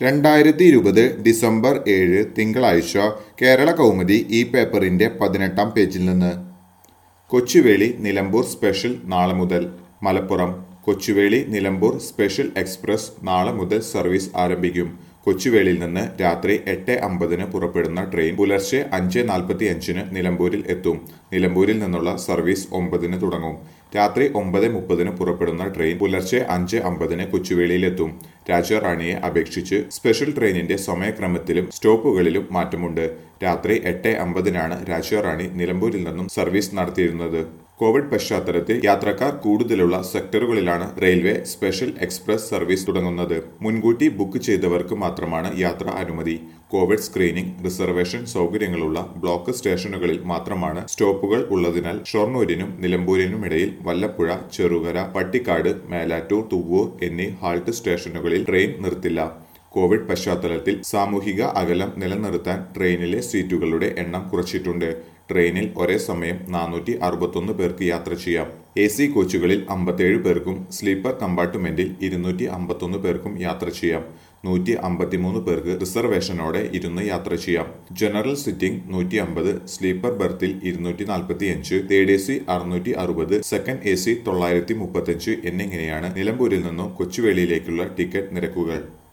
രണ്ടായിരത്തി ഇരുപത് ഡിസംബർ ഏഴ് തിങ്കളാഴ്ച കേരള കൗമുദി ഈ പേപ്പറിന്റെ പതിനെട്ടാം പേജിൽ നിന്ന് കൊച്ചുവേളി നിലമ്പൂർ സ്പെഷ്യൽ നാളെ മുതൽ മലപ്പുറം കൊച്ചുവേളി നിലമ്പൂർ സ്പെഷ്യൽ എക്സ്പ്രസ് നാളെ മുതൽ സർവീസ് ആരംഭിക്കും കൊച്ചുവേളിയിൽ നിന്ന് രാത്രി എട്ട് അമ്പതിന് പുറപ്പെടുന്ന ട്രെയിൻ പുലർച്ചെ അഞ്ച് നാൽപ്പത്തി അഞ്ചിന് നിലമ്പൂരിൽ എത്തും നിലമ്പൂരിൽ നിന്നുള്ള സർവീസ് ഒമ്പതിന് തുടങ്ങും രാത്രി ഒമ്പത് മുപ്പതിന് പുറപ്പെടുന്ന ട്രെയിൻ പുലർച്ചെ അഞ്ച് അമ്പതിന് കൊച്ചുവേളിയിലെത്തും രാജാറാണിയെ അപേക്ഷിച്ച് സ്പെഷ്യൽ ട്രെയിനിന്റെ സമയക്രമത്തിലും സ്റ്റോപ്പുകളിലും മാറ്റമുണ്ട് രാത്രി എട്ട് അമ്പതിനാണ് രാജാറാണി നിലമ്പൂരിൽ നിന്നും സർവീസ് നടത്തിയിരുന്നത് കോവിഡ് പശ്ചാത്തലത്തിൽ യാത്രക്കാർ കൂടുതലുള്ള സെക്ടറുകളിലാണ് റെയിൽവേ സ്പെഷ്യൽ എക്സ്പ്രസ് സർവീസ് തുടങ്ങുന്നത് മുൻകൂട്ടി ബുക്ക് ചെയ്തവർക്ക് മാത്രമാണ് യാത്ര അനുമതി കോവിഡ് സ്ക്രീനിംഗ് റിസർവേഷൻ സൗകര്യങ്ങളുള്ള ബ്ലോക്ക് സ്റ്റേഷനുകളിൽ മാത്രമാണ് സ്റ്റോപ്പുകൾ ഉള്ളതിനാൽ ഷൊർണൂരിനും നിലമ്പൂരിനും ഇടയിൽ വല്ലപ്പുഴ ചെറുകര പട്ടിക്കാട് മേലാറ്റൂർ തുവ്വൂർ എന്നീ ഹാൾട്ട് സ്റ്റേഷനുകളിൽ ട്രെയിൻ നിർത്തില്ല കോവിഡ് പശ്ചാത്തലത്തിൽ സാമൂഹിക അകലം നിലനിർത്താൻ ട്രെയിനിലെ സീറ്റുകളുടെ എണ്ണം കുറച്ചിട്ടുണ്ട് ട്രെയിനിൽ ഒരേ സമയം നാനൂറ്റി അറുപത്തൊന്ന് പേർക്ക് യാത്ര ചെയ്യാം എ സി കോച്ചുകളിൽ അമ്പത്തേഴ് പേർക്കും സ്ലീപ്പർ കമ്പാർട്ട്മെന്റിൽ ഇരുന്നൂറ്റി അമ്പത്തൊന്ന് പേർക്കും യാത്ര ചെയ്യാം നൂറ്റി അമ്പത്തിമൂന്ന് പേർക്ക് റിസർവേഷനോടെ ഇരുന്ന് യാത്ര ചെയ്യാം ജനറൽ സിറ്റിംഗ് നൂറ്റി അമ്പത് സ്ലീപ്പർ ബർത്തിൽ ഇരുന്നൂറ്റി നാൽപ്പത്തി അഞ്ച് തേർഡ് എ സി അറുന്നൂറ്റി അറുപത് സെക്കൻഡ് എ സി തൊള്ളായിരത്തി മുപ്പത്തഞ്ച് എന്നിങ്ങനെയാണ് നിലമ്പൂരിൽ നിന്നും കൊച്ചുവേളിയിലേക്കുള്ള ടിക്കറ്റ് നിരക്കുകൾ